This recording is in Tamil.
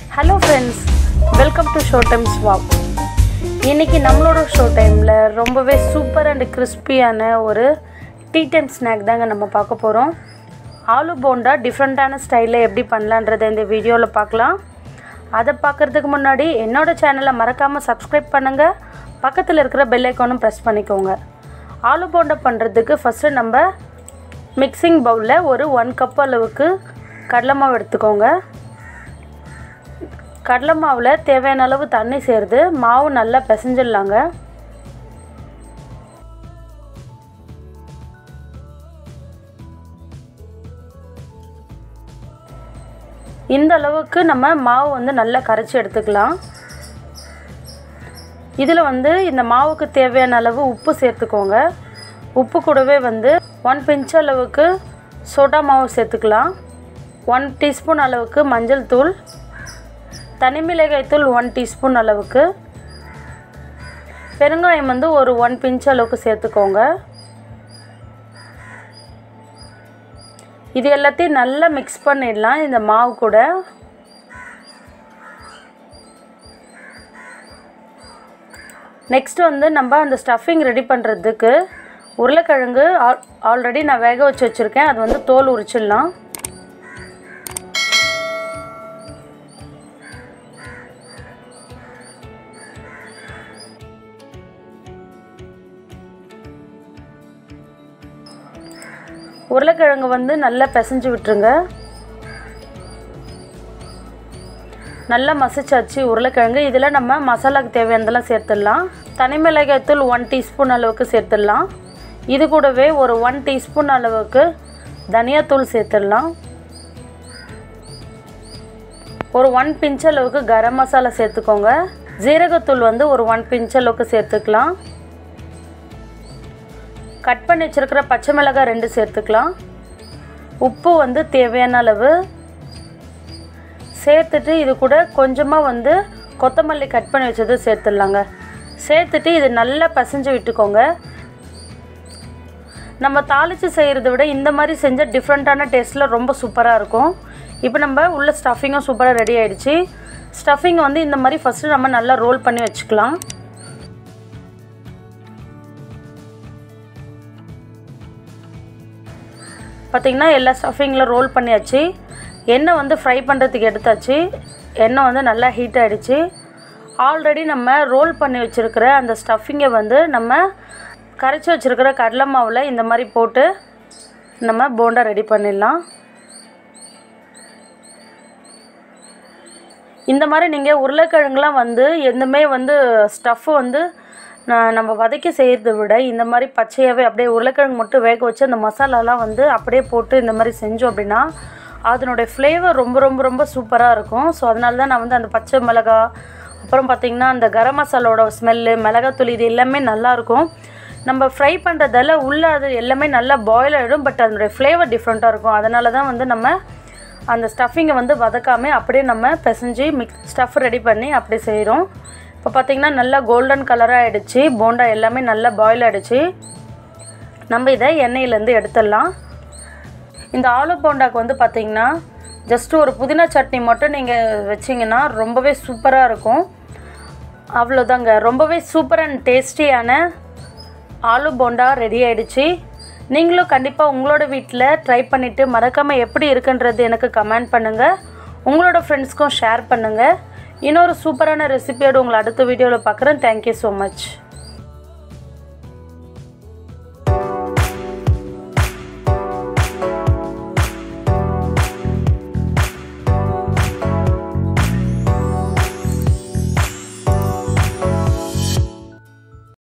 hello friends welcome to show times walk இன்றைக்கி நம்மளோட ஷோ டைமில் ரொம்பவே சூப்பர் அண்ட் கிறிஸ்பியான ஒரு டீ டைம் ஸ்நாக் தாங்க நம்ம பார்க்க போகிறோம் ஆலு போண்டா டிஃப்ரெண்ட்டான ஸ்டைலில் எப்படி பண்ணலான்றதை இந்த வீடியோவில் பார்க்கலாம் அதை பார்க்குறதுக்கு முன்னாடி என்னோட சேனலை மறக்காமல் சப்ஸ்கிரைப் பண்ணுங்கள் பக்கத்தில் இருக்கிற பெல் ஐக்கானும் ப்ரெஸ் பண்ணிக்கோங்க ஆலு போண்டா பண்ணுறதுக்கு ஃபஸ்ட்டு நம்ம மிக்சிங் பவுலில் ஒரு ஒன் கப் அளவுக்கு கடலை மாவு எடுத்துக்கோங்க கடலை மாவில் தேவையான அளவு தண்ணி சேர்த்து மாவு நல்லா பிசைஞ்சிடலாங்க இந்த அளவுக்கு நம்ம மாவு வந்து நல்லா கரைச்சி எடுத்துக்கலாம் இதில் வந்து இந்த மாவுக்கு தேவையான அளவு உப்பு சேர்த்துக்கோங்க உப்பு கூடவே வந்து ஒன் பிஞ்ச் அளவுக்கு சோடா மாவு சேர்த்துக்கலாம் ஒன் டீஸ்பூன் அளவுக்கு மஞ்சள் தூள் தனி மிளகாய் தூள் ஒன் டீஸ்பூன் அளவுக்கு பெருங்காயம் வந்து ஒரு ஒன் பிஞ்ச் அளவுக்கு சேர்த்துக்கோங்க இது எல்லாத்தையும் நல்லா மிக்ஸ் பண்ணிடலாம் இந்த மாவு கூட நெக்ஸ்ட் வந்து நம்ம அந்த ஸ்டஃபிங் ரெடி பண்ணுறதுக்கு உருளைக்கிழங்கு ஆல் ஆல்ரெடி நான் வேக வச்சு வச்சுருக்கேன் அது வந்து தோல் உரிச்சிடலாம் உருளைக்கிழங்கு வந்து நல்லா பிசைஞ்சு விட்டுருங்க நல்லா மசிச்சாச்சு உருளைக்கிழங்கு இதில் நம்ம மசாலாக்கு தேவையானதெல்லாம் சேர்த்துடலாம் தனி மிளகாய் தூள் ஒன் டீஸ்பூன் அளவுக்கு சேர்த்துடலாம் இது கூடவே ஒரு ஒன் டீஸ்பூன் அளவுக்கு தனியாத்தூள் சேர்த்துடலாம் ஒரு ஒன் பிஞ்ச் அளவுக்கு கரம் மசாலா சேர்த்துக்கோங்க ஜீரகத்தூள் வந்து ஒரு ஒன் பிஞ்ச் அளவுக்கு சேர்த்துக்கலாம் கட் பண்ணி வச்சுருக்கிற பச்சை மிளகாய் ரெண்டு சேர்த்துக்கலாம் உப்பு வந்து தேவையான அளவு சேர்த்துட்டு இது கூட கொஞ்சமாக வந்து கொத்தமல்லி கட் பண்ணி வச்சது சேர்த்துடலாங்க சேர்த்துட்டு இது நல்லா பசைஞ்சு விட்டுக்கோங்க நம்ம தாளித்து செய்கிறத விட இந்த மாதிரி செஞ்சால் டிஃப்ரெண்ட்டான டேஸ்ட்டில் ரொம்ப சூப்பராக இருக்கும் இப்போ நம்ம உள்ள ஸ்டஃபிங்கும் சூப்பராக ரெடி ஆகிடுச்சு ஸ்டஃபிங் வந்து இந்த மாதிரி ஃபஸ்ட்டு நம்ம நல்லா ரோல் பண்ணி வச்சுக்கலாம் பார்த்திங்கன்னா எல்லா ஸ்டஃபிங்கில் ரோல் பண்ணியாச்சு எண்ணெய் வந்து ஃப்ரை பண்ணுறதுக்கு எடுத்தாச்சு எண்ணெய் வந்து நல்லா ஹீட் ஆகிடுச்சு ஆல்ரெடி நம்ம ரோல் பண்ணி வச்சுருக்கிற அந்த ஸ்டஃபிங்கை வந்து நம்ம கரைச்சி வச்சுருக்கிற கடலை மாவில் இந்த மாதிரி போட்டு நம்ம போண்டா ரெடி பண்ணிடலாம் இந்த மாதிரி நீங்கள் உருளைக்கிழங்குலாம் வந்து எதுவுமே வந்து ஸ்டஃப்பு வந்து நான் நம்ம வதக்கி செய்கிறத விட இந்த மாதிரி பச்சையாகவே அப்படியே உருளைக்கிழங்கு மட்டும் வேக வச்சு அந்த மசாலாலாம் வந்து அப்படியே போட்டு இந்த மாதிரி செஞ்சோம் அப்படின்னா அதனுடைய ஃப்ளேவர் ரொம்ப ரொம்ப ரொம்ப சூப்பராக இருக்கும் ஸோ அதனால தான் நான் வந்து அந்த பச்சை மிளகா அப்புறம் பார்த்திங்கன்னா அந்த கரம் மசாலோட ஸ்மெல்லு மிளகாத்தூள் இது எல்லாமே நல்லாயிருக்கும் நம்ம ஃப்ரை பண்ணுறதால உள்ளே அது எல்லாமே நல்லா பாயில் ஆகிடும் பட் அதனுடைய ஃப்ளேவர் டிஃப்ரெண்ட்டாக இருக்கும் அதனால தான் வந்து நம்ம அந்த ஸ்டஃபிங்கை வந்து வதக்காமல் அப்படியே நம்ம பிசைஞ்சு மிக்ஸ் ஸ்டஃப் ரெடி பண்ணி அப்படியே செய்கிறோம் இப்போ பார்த்திங்கன்னா நல்லா கோல்டன் கலராக ஆகிடுச்சு போண்டா எல்லாமே நல்லா பாயில் ஆகிடுச்சு நம்ம இதை எண்ணெயிலேருந்து எடுத்துடலாம் இந்த ஆலு போண்டாக்கு வந்து பார்த்திங்கன்னா ஜஸ்ட் ஒரு புதினா சட்னி மட்டும் நீங்கள் வச்சிங்கன்னா ரொம்பவே சூப்பராக இருக்கும் அவ்வளோதாங்க ரொம்பவே சூப்பர் அண்ட் டேஸ்டியான ஆலு போண்டா ரெடி ஆகிடுச்சு நீங்களும் கண்டிப்பாக உங்களோட வீட்டில் ட்ரை பண்ணிவிட்டு மறக்காமல் எப்படி இருக்குன்றது எனக்கு கமெண்ட் பண்ணுங்கள் உங்களோட ஃப்ரெண்ட்ஸ்க்கும் ஷேர் பண்ணுங்கள் இன்னொரு சூப்பரான ரெசிபியோடு உங்களை அடுத்த வீடியோவில் பார்க்குறேன் தேங்க்யூ ஸோ மச்